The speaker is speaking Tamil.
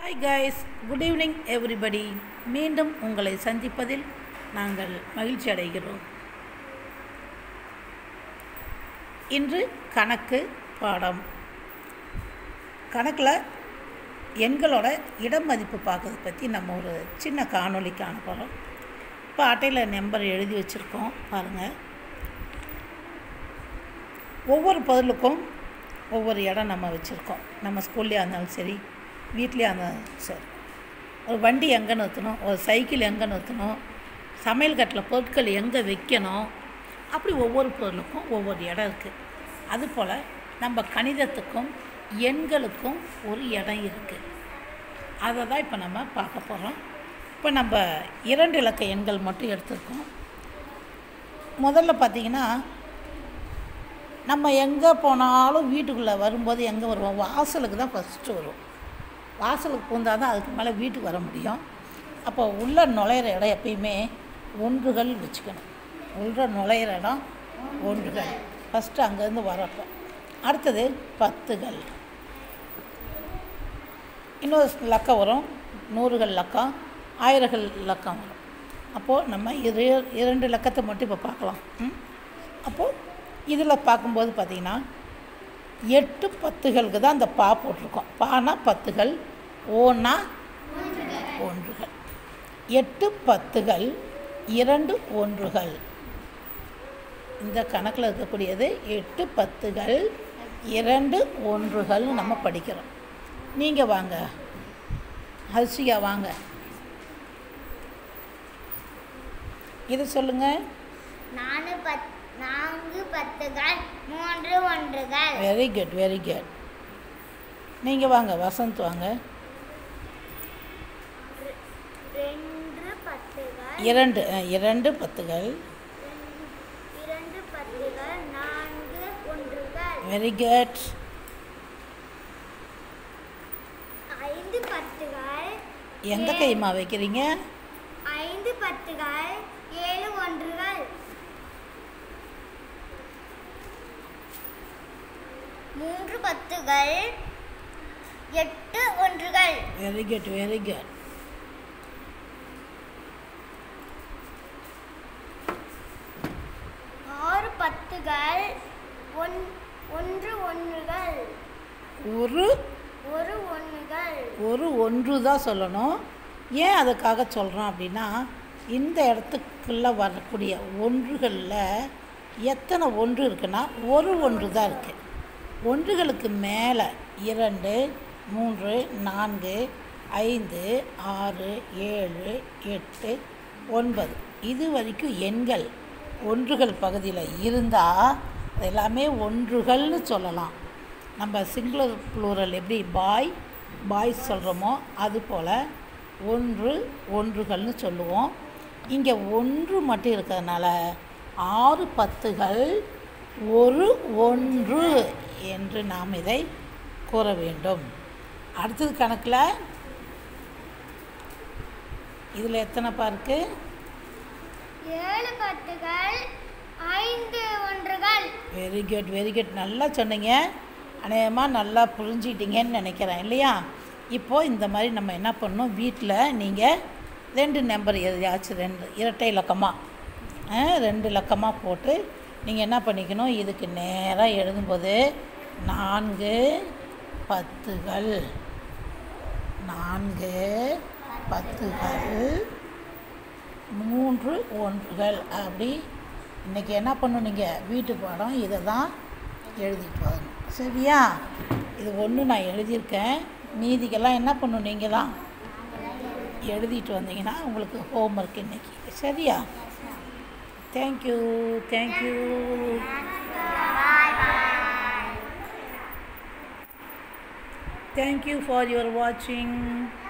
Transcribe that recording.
Hi guys good evening everybody மீண்டும் உங்களை சந்திப்பதில் நாங்கள் மகிழ்ச்சி அடைகிறோம் இன்று கணக்கு பாடம் கணக்கில் எண்களோட இடம் மதிப்பு பார்க்கறத பற்றி நம்ம ஒரு சின்ன காணொளி காண போகிறோம் இப்போ அட்டையில் நம்பர் எழுதி வச்சுருக்கோம் பாருங்கள் ஒவ்வொரு பொருளுக்கும் ஒவ்வொரு இடம் நம்ம வச்சுருக்கோம் நம்ம ஸ்கூல்லையாக இருந்தாலும் சரி வீட்லேயே இருந்தாலும் சரி ஒரு வண்டி எங்கே நிறுத்தணும் ஒரு சைக்கிள் எங்கே நிறுத்தணும் சமையல் கட்டில் பொருட்கள் எங்கே வைக்கணும் அப்படி ஒவ்வொரு பொருளுக்கும் ஒவ்வொரு இடம் இருக்குது அதுபோல் நம்ம கணிதத்துக்கும் எண்களுக்கும் ஒரு இடம் இருக்குது அதை தான் இப்போ நம்ம பார்க்க போகிறோம் இப்போ நம்ம இரண்டு இலக்க எண்கள் மட்டும் எடுத்திருக்கோம் முதல்ல பார்த்திங்கன்னா நம்ம எங்கே போனாலும் வீட்டுக்குள்ளே வரும்போது எங்கே வருவோம் வாசலுக்கு தான் ஃபஸ்ட்டு வருவோம் வாசலுக்கு பூந்தால் தான் அதுக்கு மேலே வீட்டுக்கு வர முடியும் அப்போ உள்ளே நுழையிற இடம் எப்பயுமே ஒன்றுகள் வச்சுக்கணும் உள்ள நுழையிற இடம் ஒன்றுகள் ஃபஸ்ட்டு அங்கேருந்து வரப்போ அடுத்தது பத்துகள் இன்னொரு லக்கம் வரும் நூறுகள் லக்கம் ஆயிரங்கள் லக்கம் வரும் அப்போது நம்ம இரு இரண்டு லக்கத்தை மட்டும் இப்போ பார்க்கலாம் ம்? அப்போது இதில் பார்க்கும்போது பார்த்திங்கன்னா எட்டு பத்துகளுக்கு தான் அந்த பா போட்டிருக்கோம் பானா பத்துகள் ஓனா ஒன்றுகள் எட்டு பத்துகள் இரண்டு ஒன்றுகள் இந்த கணக்கில் இருக்கக்கூடியது எட்டு பத்துகள் இரண்டு ஒன்றுகள்னு நம்ம படிக்கிறோம் நீங்கள் வாங்க ஹர்ஷிகா வாங்க இது சொல்லுங்கள் நாலு பத் நான்கு பத்துகள் மூன்று ஒன்றுகள் வெரி குட் வெரி குட் நீங்கள் வாங்க வசந்த் வாங்க ரெண்டு பத்துகள் இரண்டு அஹ், இரண்டு பத்துகள் இரண்டு பத்துகள் நான்கு ஒன்றுகள் வெரி குட் ஐந்து பத்துகள் எந்த கைமா வைக்கிறீங்க ஐந்து பத்துகள் ஏழு ஒன்றுகள் மூன்று பத்துகள் எட்டு ஒன்றுகள் வெரி குட் வெரி குட் ஆறு பத்துகள் ஒன் ஒன்று ஒன்றுகள் ஒரு ஒரு ஒன்றுகள் ஒரு ஒன்று தான் சொல்லணும் ஏன் அதுக்காக சொல்கிறோம் அப்படின்னா இந்த இடத்துக்குள்ளே வரக்கூடிய ஒன்றுகளில் எத்தனை ஒன்று இருக்குன்னா ஒரு ஒன்று தான் இருக்குது ஒன்றுகளுக்கு மேலே இரண்டு மூன்று நான்கு ஐந்து ஆறு ஏழு எட்டு ஒன்பது இது வரைக்கும் எண்கள் ஒன்றுகள் பகுதியில் இருந்தால் எல்லாமே ஒன்றுகள்னு சொல்லலாம் நம்ம சிங்குலர் ப்ளூரல் எப்படி பாய் பாய்ஸ் சொல்கிறோமோ அதுபோல் ஒன்று ஒன்றுகள்னு சொல்லுவோம் இங்கே ஒன்று மட்டும் இருக்கிறதுனால ஆறு பத்துகள் ஒரு ஒன்று என்று நாம் இதை கூற வேண்டும் அடுத்தது கணக்கில் இதில் எத்தனைப்பா இருக்குது ஏழு பத்துகள் ஐந்து ஒன்றுகள் வெரி குட் வெரி குட் நல்லா சொன்னீங்க அநேகமாக நல்லா புரிஞ்சிட்டீங்கன்னு நினைக்கிறேன் இல்லையா இப்போது இந்த மாதிரி நம்ம என்ன பண்ணணும் வீட்டில் நீங்கள் ரெண்டு நம்பர் எதையாச்சும் ரெண்டு இரட்டை இலக்கமாக ரெண்டு இலக்கமாக போட்டு நீங்கள் என்ன பண்ணிக்கணும் இதுக்கு நேராக எழுதும்போது நான்கு பத்துகள் நான்கு பத்துகள் மூன்று ஒன்றுகள் அப்படி இன்றைக்கி என்ன பண்ணணும் நீங்கள் வீட்டு பாடம் இதை தான் எழுதிட்டு வரணும் சரியா இது ஒன்று நான் எழுதியிருக்கேன் மீதிக்கெல்லாம் என்ன பண்ணணும் நீங்கள் தான் எழுதிட்டு வந்தீங்கன்னா உங்களுக்கு ஹோம்ஒர்க் இன்னைக்கு சரியா thank you thank you thank you for your வாட்சிங்